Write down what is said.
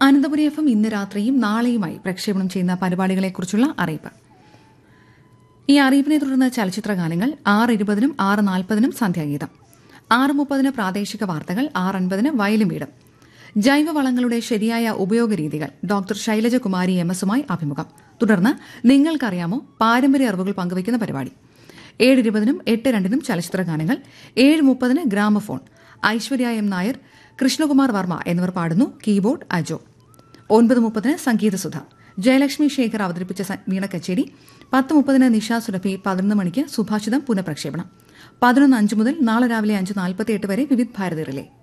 Ananthapuri F M ഇന്ന് രാത്രിയും നാളെയുമായി പ്രക്ഷേപണം ചെയ്യുന്ന പരിപാടികളെക്കുറിച്ചുള്ള അറിയിപ്പ് ഈ അറിയിപ്പിനെ തുടർന്ന് ചലച്ചിത്ര ഗാനങ്ങൾ ആറ് ഇരുപതിനും ആറ് നാൽപ്പതിനും സന്ധ്യാഗീതം ആറ് മുപ്പതിന് പ്രാദേശിക വാർത്തകൾ ആറ് അൻപതിന് വയലും വീടും ജൈവവളങ്ങളുടെ ശരിയായ ഉപയോഗ രീതികൾ ഡോക്ടർ ശൈലജകുമാരി എം എസുമായി അഭിമുഖം തുടർന്ന് നിങ്ങൾക്കറിയാമോ പാരമ്പര്യ അറിവുകൾ പങ്കുവയ്ക്കുന്ന പരിപാടി ഏഴ് ഇരുപതിനും എട്ട് രണ്ടിനും ചലച്ചിത്ര ഗാനങ്ങൾ ഏഴ് മുപ്പതിന് ഗ്രാമഫോൺ ഐശ്വര്യ എം നായർ കൃഷ്ണകുമാർ വർമ്മ എന്നിവർ പാടുന്നു കീബോർഡ് അജോ ഒൻപത് മുപ്പതിന് സംഗീതസുധ ജയലക്ഷ്മി ശേഖർ അവതരിപ്പിച്ച സ- വീണക്കച്ചേരി പത്ത് മുപ്പതിന് നിഷ സുരഭി പതിനൊന്ന് മണിക്ക് സുഭാഷിതം പുനഃപ്രക്ഷേപണം പതിനൊന്ന് അഞ്ച് മുതൽ നാളെ രാവിലെ അഞ്ച് നാൽപ്പത്തിയെട്ട് വരെ വിവിധ് ഭാരതി റിലേ